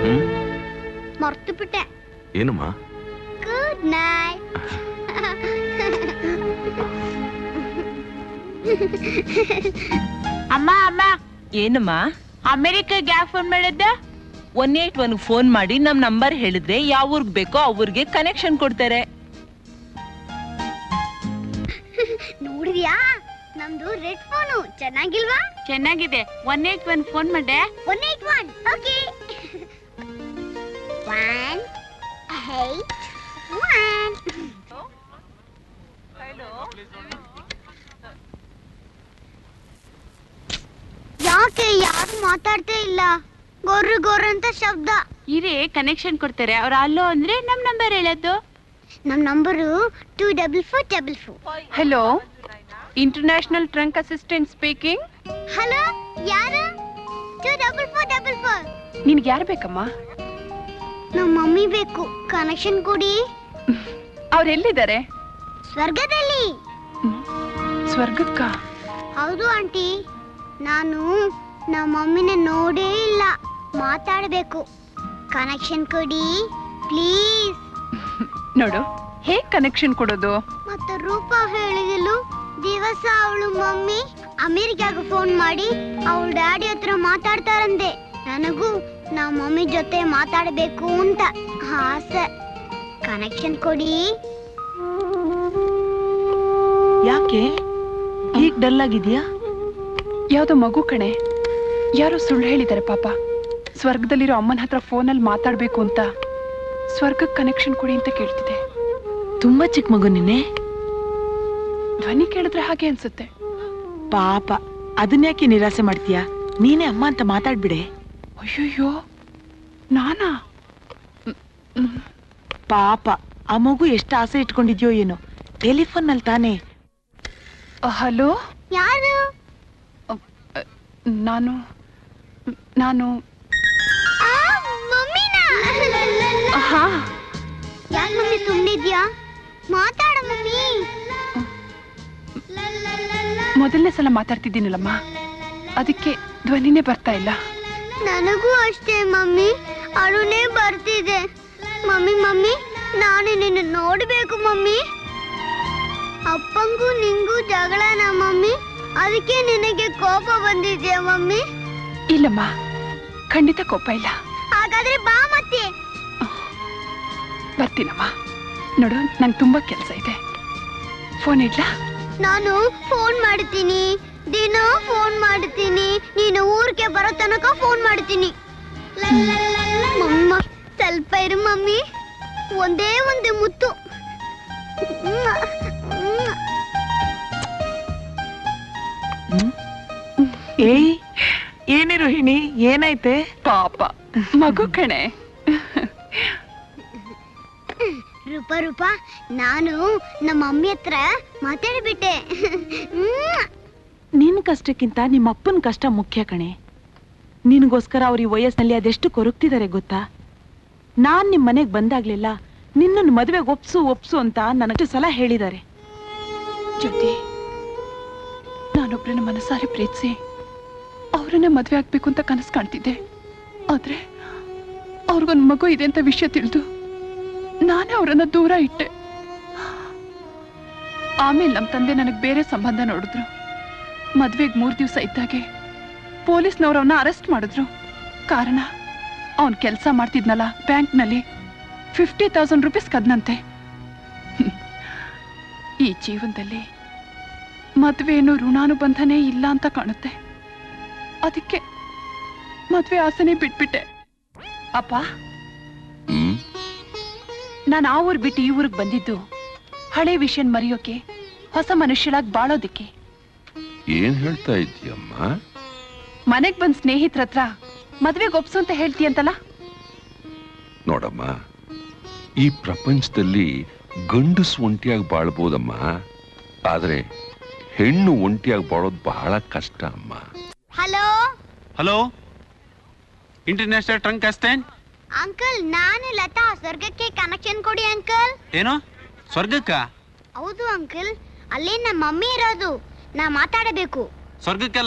ಹ್ಮ್ ಮರ್ತು ಬಿಟ್ಟೆ ಏನಮ್ಮ ಗುಡ್ ನೈಟ್ ಅಮ್ಮ ಅಮ್ಮ ಏನಮ್ಮ ಅಮೆರಿಕಾಗ್ ಯಾಕೆ ಫೋನ್ ಮಾಡಿದ್ದೆ ಒನ್ ಏಟ್ ಒನ್ ಫೋನ್ ಮಾಡಿ ನಮ್ ನಂಬರ್ ಹೇಳಿದ್ರೆ ಯಾವ ಊರ್ಗ್ ಬೇಕೋ ಅವ್ರಿಗೆ ಕನೆಕ್ಷನ್ ಕೊಡ್ತಾರೆ ನೋಡಿದ್ಯಾ ನಮ್ದು ರೆಡ್ ಫೋನು ಚೆನ್ನಾಗಿಲ್ವಾ ಚೆನ್ನಾಗಿದೆ ಒನ್ ಏಟ್ ಒನ್ ಫೋನ್ ಮಾಡ್ದೆ one eight one okay one eight one ಯಾಕೆ ಯಾರು ಮಾತಾಡ್ತಾ ಇಲ್ಲ ಗೊರ್ರು ಗೊರ್ರು ಅಂತ ಶಬ್ದ ಇರೇ ಕನೆಕ್ಷನ್ ಕೊಡ್ತಾರೆ ಅವ್ರ ಅಲ್ಲೋ ಅಂದ್ರೆ ನಮ್ ನಂಬರ್ ಹೇಳೋದು ನಮ್ number two double four double four hello international trunk assistant speaking hello ಯಾರು two double four double four ನಿನ್ಗೆ ಯಾರು ಬೇಕಮ್ಮ ನಮ್ಮ ಮಮ್ಮಿ ಬೇಕು ಕನೆಕ್ಷನ್ ಕೊಡಿ ಅವ್ರು ಎಲ್ಲಿದ್ದಾರೆ ಸ್ವರ್ಗದಲ್ಲಿ ಸ್ವರ್ಗಕ್ಕ ಹೌದು ಆಂಟಿ ನಾನು ನಮ್ಮ ಮಮ್ಮಿನ ನೋಡೇ ಇಲ್ಲ ಮಾತಾಡಬೇಕು ಕನೆಕ್ಷನ್ ಕೊಡಿ ಪ್ಲೀಸ್ ನೋಡು ಹೇಗ್ ಕನೆಕ್ಷನ್ ಕೊಡೋದು ಮತ್ತೆ ರೂಪ ಹೇಳಿದಳು ದಿವಸ ಅವಳು ಮಮ್ಮಿ ಅಮೆರಿಕಾಗ ಫೋನ್ ಮಾಡಿ ಅವಳ ಡ್ಯಾಡಿ ಹತ್ರ ಮಾತಾಡ್ತಾರಂತೆ ನನಗೂ ನಮ್ಮ ಮಮ್ಮಿ ಜೊತೆ ಮಾತಾಡಬೇಕು ಅಂತ ಆಸೆ ಕನೆಕ್ಷನ್ ಕೊಡಿ ಯಾಕೆ ಈಗ ಡಲ್ ಆಗಿದ್ಯಾ ಯಾವ್ದೋ ಮಗು ಕಣೆ ಯಾರೋ ಸುಳ್ಳು ಹೇಳಿದ್ದಾರೆ ಪಾಪ ಸ್ವರ್ಗದಲ್ಲಿರೋ ಅಮ್ಮನ ಹತ್ರ ಫೋನಲ್ಲಿ ಮಾತಾಡ್ಬೇಕು ಅಂತ ಸ್ವರ್ಗಕ್ಕೆ ಕನೆಕ್ಷನ್ ಕೊಡಿ ಅಂತ ಕೇಳ್ತಿದೆ ತುಂಬಾ ಚಿಕ್ಕ ಮಗು ನಿನ್ನೆ ಧ್ವನಿ ಕೇಳಿದ್ರೆ ಹಾಗೆ ಅನ್ಸುತ್ತೆ ಪಾಪ ಅದನ್ಯಾಕೆ ನಿರಾಸೆ ಮಾಡ್ತೀಯಾ ನೀನೇ ಅಮ್ಮ ಅಂತ ಮಾತಾಡ್ಬಿಡೆ ಅಯ್ಯಯ್ಯೋ ನಾನಾ ಪಾಪ ಆ ಮಗು ಎಷ್ಟು ಆಸೆ ಇಟ್ಕೊಂಡಿದ್ಯೋ ಏನೋ ಟೆಲಿಫೋನ್ ನಲ್ಲಿ ತಾನೇ ಹಲೋ ಯಾರು ನಾನು ನಾನು ಆ, ಮಮ್ಮಿನಾ ಹಾ ಯಾಕೆ ಮಮ್ಮಿ ಸುಮ್ಮನಿದ್ಯಾ ಮಾತಾಡ ಮಮ್ಮಿ ಮೊದಲನೇ ಸಲ ಮಾತಾಡ್ತಿದ್ದೀನಲ್ಲಮ್ಮ ಅದಕ್ಕೆ ಧ್ವನಿನೇ ಬರ್ತಾ ಇಲ್ಲ ನನಗೂ ಅಷ್ಟೇ ಮಮ್ಮಿ ಅಳುನೇ ಬರ್ತಿದೆ ಮಮ್ಮಿ ಮಮ್ಮಿ ನಾನು ನಿನ್ನ ನೋಡ್ಬೇಕು ಮಮ್ಮಿ ಅಪ್ಪಂಗೂ ನಿಂಗೂ ಜಗಳನ ಮಮ್ಮಿ ಅದಕ್ಕೆ ನಿನಗೆ ಕೋಪ ಬಂದಿದ್ಯಾ ಮಮ್ಮಿ ಇಲ್ಲಮ್ಮ ಖಂಡಿತ ಕೋಪ ಇಲ್ಲ ಹಾಗಾದ್ರೆ ಬಾ ಮತ್ತೆ ಬರ್ತೀನಮ್ಮ ನೋಡು ನಂಗೆ ತುಂಬಾ ಕೆಲಸ ಇದೆ ಫೋನ್ ಇಡ್ಲಾ ನಾನು ಫೋನ್ ಮಾಡ್ತೀನಿ ದಿನ ಫೋನ್ ಮಾಡ್ತೀನಿ ನೀನು ಊರಿಗೆ ಬರೋ ತನಕ ಫೋನ್ ಮಾಡ್ತೀನಿ ಮಮ್ಮ ಸ್ವಲ್ಪ ಇರು ಮಮ್ಮಿ ಒಂದೇ ಒಂದು ಮುತ್ತು ಏಯ್ ಏನೇ ರೋಹಿಣಿ ಏನಾಯ್ತೆ ಪಾಪ ಮಗು ಕಣೆ ರೂಪ ರೂಪ ನಾನು ನಮ್ಮ ಮಮ್ಮಿ ಹತ್ರ ಮಾತಾಡ್ಬಿಟ್ಟೆ ನಿನ್ ಕಷ್ಟಕ್ಕಿಂತ ನಿಮ್ಮ ಅಪ್ಪನ ಕಷ್ಟ ಮುಖ್ಯ ಕಣೆ ನಿನಗೋಸ್ಕರ ಅವ್ರ ಈ ವಯಸ್ಸಿನಲ್ಲಿ ಅದೆಷ್ಟು ಕೊರಗ್ತಿದ್ದಾರೆ ಗೊತ್ತಾ ನಾನ್ ನಿಮ್ ಮನೆಗ್ ಬಂದಾಗ್ಲೆಲ್ಲ ನಿನ್ನನ್ನು ಮದುವೆಗೆ ಒಪ್ಸು ಒಪ್ಸು ಅಂತ ನನಗೆ ಸಲ ಹೇಳಿದ್ದಾರೆ ಜ್ಯೋತಿ ನಾನೊಬ್ರನ್ನ ಮನಸಾರೆ ಪ್ರೀತಿಸಿ ಅವರನ್ನ ಮದ್ವೆ ಆಗ್ಬೇಕು ಅಂತ ಕನಸು ಕಾಣ್ತಿದ್ದೆ ಆದ್ರೆ ಅವ್ರಿಗೊಂದು ಮಗು ಇದೆ ಅಂತ ವಿಷಯ ತಿಳಿದು ನಾನೇ ಅವರನ್ನ ದೂರ ಇಟ್ಟೆ ಆಮೇಲೆ ನಮ್ಮ ತಂದೆ ನನಗೆ ಬೇರೆ ಸಂಬಂಧ ನೋಡಿದ್ರು ಮದ್ವೆಗೆ ಮೂರು ದಿವಸ ಇದ್ದಾಗೆ ಪೊಲೀಸ್ನವ್ರು ಅವನ್ನ ಅರೆಸ್ಟ್ ಮಾಡಿದ್ರು ಕಾರಣ ಅವನ್ ಕೆಲಸ ಮಾಡ್ತಿದ್ನಲ್ಲ ಬ್ಯಾಂಕ್ನಲ್ಲಿ ಫಿಫ್ಟಿ ತೌಸಂಡ್ ರುಪೀಸ್ ಕದ್ನಂತೆ ಹ್ಮ್. ಈ ಜೀವನದಲ್ಲಿ ಮದ್ವೆಯನ್ನು ಋಣಾನುಬಂಧನೇ ಇಲ್ಲ ಅಂತ ಕಾಣುತ್ತೆ ಅದಕ್ಕೆ ಮದ್ವೆ ಆಸೆನೆ ಬಿಟ್ಬಿಟ್ಟೆ ಅಪ್ಪ ಹ್ಮ್ ನಾನು ಆ ಊರ್ ಬಿಟ್ಟು ಈ ಊರಿಗೆ ಬಂದಿದ್ದು ಹಳೆ ವಿಷಯನ್ ಮರೆಯೋಕೆ ಹೊಸ ಮನುಷ್ಯಳಾಗಿ ಬಾಳೋದಕ್ಕೆ ಏನ್ ಹೇಳ್ತಾ ಇದ್ದೀಯಮ್ಮ ಮನೆಗ್ ಬಂದ್ ಸ್ನೇಹಿತರ ಹತ್ರ ಮದ್ವೆಗೆ ಒಪ್ಸು ಅಂತ ಹೇಳ್ತೀಯಂತಲ್ಲ ನೋಡಮ್ಮ ಈ ಪ್ರಪಂಚದಲ್ಲಿ ಗಂಡಸು ಒಂಟಿಯಾಗಿ ಬಾಳ್ಬೋದಮ್ಮ ಆದ್ರೆ ಹೆಣ್ಣು ಒಂಟಿಯಾಗಿ ಬಾಳೋದು ಬಹಳ ಕಷ್ಟ ಅಮ್ಮ ಹಲೋ ಹಲೋ ಇಂಟರ್ನ್ಯಾಷನಲ್ ಟ್ರಂಕ್ ಅಸ್ತೇನ್ ಅಂಕಲ್ ನಾನು ಲತಾ ಸ್ವರ್ಗಕ್ಕೆ ಕನೆಕ್ಷನ್ ಕೊಡಿ ಅಂಕಲ್ ಏನು ಸ್ವರ್ಗಕ್ಕ ಹೌದು ಅಂಕಲ್ ಅಲ್ಲೇ ನಮ್ಮ ಮಮ್ಮಿ ಇರೋದು ನಾ ಮಾತಾಡಬೇಕು ಸ್ವರ್ಗಕ್ಕೆ